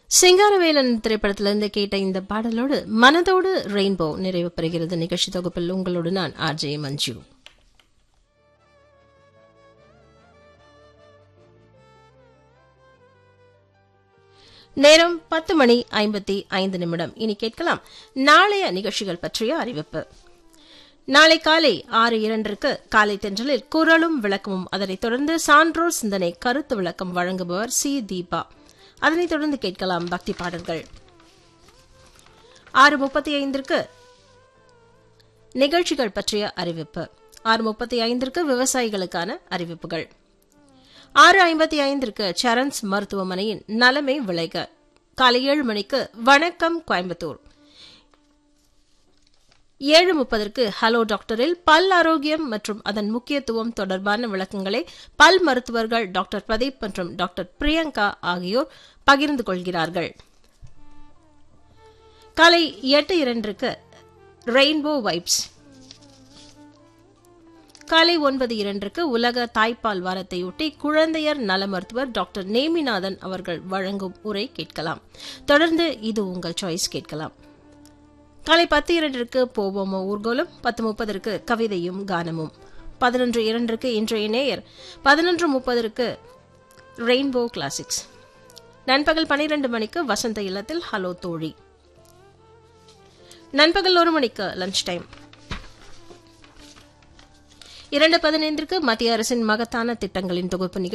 சிங்காரவேலன் திரைப்படத்திலிருந்து கேட்ட இந்த பாடலோடு மனதோடு ரெயின்போ நிறைவு பெறுகிறது நிகழ்ச்சி தொகுப்பில் உங்களோடு நான் ஆர்ஜே மஞ்சு நேரம் பத்து மணி ஐம்பத்தி ஐந்து நிமிடம் இனி கேட்கலாம் நாளைய நிகழ்ச்சிகள் பற்றிய அறிவிப்பு நாளை காலை ஆறு இரண்டிற்கு காலை தென்றலில் குரலும் விளக்கமும் அதனைத் தொடர்ந்து சான்றோர் சிந்தனை கருத்து விளக்கம் வழங்குபவர் சி தீபா அதனைத் தொடர்ந்து கேட்கலாம் பக்தி பாடல்கள் ஆறு முப்பத்தி ஐந்திற்கு நிகழ்ச்சிகள் பற்றிய அறிவிப்பு ஆறு முப்பத்தி ஐந்திற்கு விவசாயிகளுக்கான அறிவிப்புகள் ஆறு ஐம்பத்தி ஐந்திற்கு சரண்ஸ் மருத்துவமனையின் நலமே விளைக காலை ஏழு மணிக்கு வணக்கம் கோயம்புத்தூர் ஏழு முப்பதற்கு ஹலோ டாக்டரில் பல் ஆரோக்கியம் மற்றும் அதன் முக்கியத்துவம் தொடர்பான விளக்கங்களை பல் மருத்துவர்கள் டாக்டர் பிரதீப் மற்றும் டாக்டர் பிரியங்கா ஆகியோர் பகிர்ந்து கொள்கிறார்கள் காலை எட்டு இரண்டிற்கு ரெயின்போ வைப்ஸ் காலை ஒன்பது இரண்டிற்கு உலக தாய்ப்பால் வாரத்தையொட்டி குழந்தையர் நல மருத்துவர் டாக்டர் நேமிநாதன் அவர்கள் வழங்கும் உரை கேட்கலாம் தொடர்ந்து இது உங்கள் சாய்ஸ் கேட்கலாம் காலை பத்து இரண்டிற்கு போவோமோ ஊர்கோலம் பத்து முப்பதற்கு கவிதையும் கானமும் பதினொன்று இரண்டிற்கு இன்றைய நேயர் பதினொன்று முப்பதற்கு ரெயின்போ கிளாசிக்ஸ் நண்பகல் பனிரெண்டு மணிக்கு வசந்த இல்லத்தில் ஹலோ தோழி நண்பகல் ஒரு மணிக்கு லஞ்ச் டைம் இரண்டு பதினைந்திற்கு மத்திய அரசின் மகத்தான திட்டங்களின் தொகுப்பு